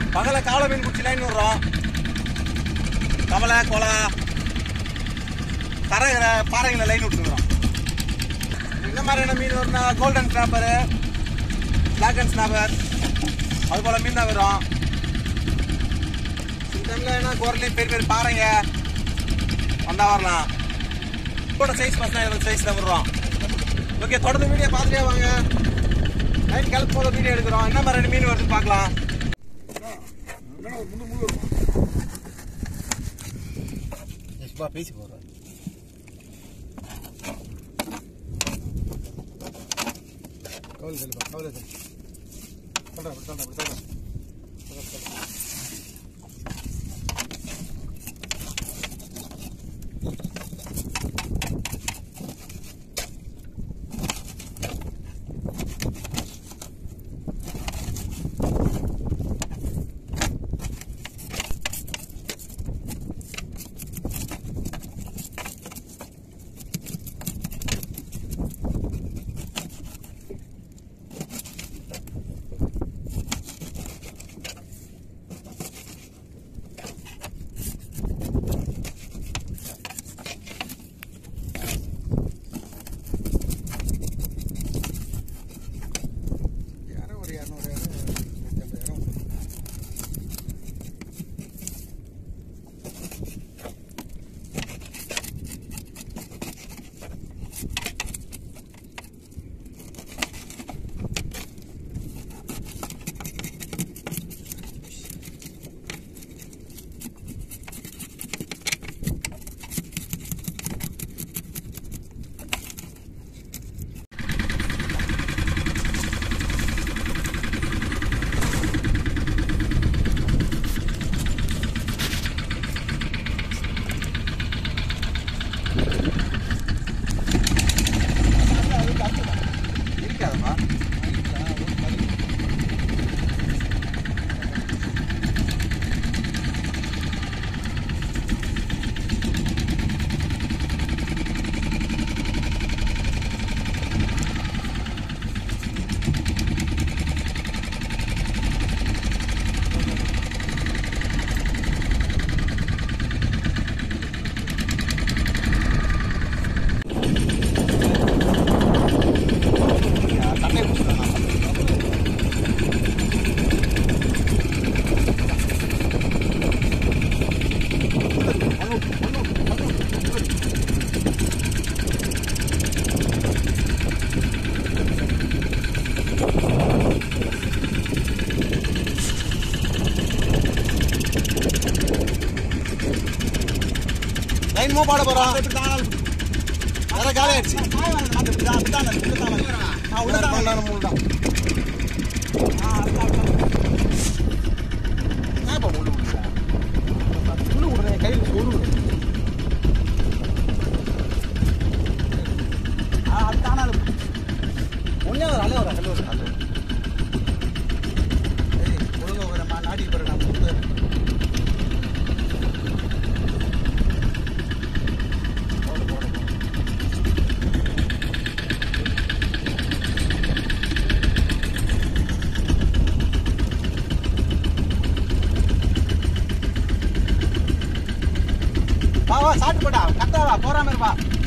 பகல காவல மீன் குச்சி லைன் விடுறோம் கவலை கொலை தரைகிற பாறைகளை லைன் விட்டுருக்குறோம் இந்த மாதிரியான மீன் வரும்னா golden snapper black and snapper அது போல மீன் தான் வரும் சில டைம்ல என்ன கோரலையும் பெரிய பெரிய பாறைங்க வந்தா வரலாம் கூட சைஸ் பசங்க சைஸ் தான் விடுறோம் ஓகே தொடர்ந்து வீடியோ பார்த்துட்டே வாங்க நைட் கிளப்பு போல வீடியோ எடுக்கிறோம் என்ன மாதிரி மீன் வருதுன்னு பார்க்கலாம் பேசி போடுறேன் கவலை சொல்லுப்பா கவலை சொல்லு சொல்கிறேன் அப்படி சொல்கிறேன் அப்படி சொல்கிறேன் யாரோ ஒரு இரநூறு நூற்றி ஐம்பது இடம் இருக்காதம்மா தண்ணி குடிச்சிடலாம் லைன் மூவ் பாட போறோம் வேற காலி ஆயிடுச்சு உள்ள பண்ணான மூணு தான் ஏன் இப்ப உள்ள விடுற? உள்ள விடுற, என் கையில சொல்லு விடு. ஒண்ணே ஒரு அலை ஒரு அலை ஒரு அலை. ஏய், ஒழுங்கா வரேம்மா, நாடி போறேன் நான் முத்து. போடு, போடு, போடு. வா வா சாப்பிட்டு போடா கத்தா வா போறாம இருப்பா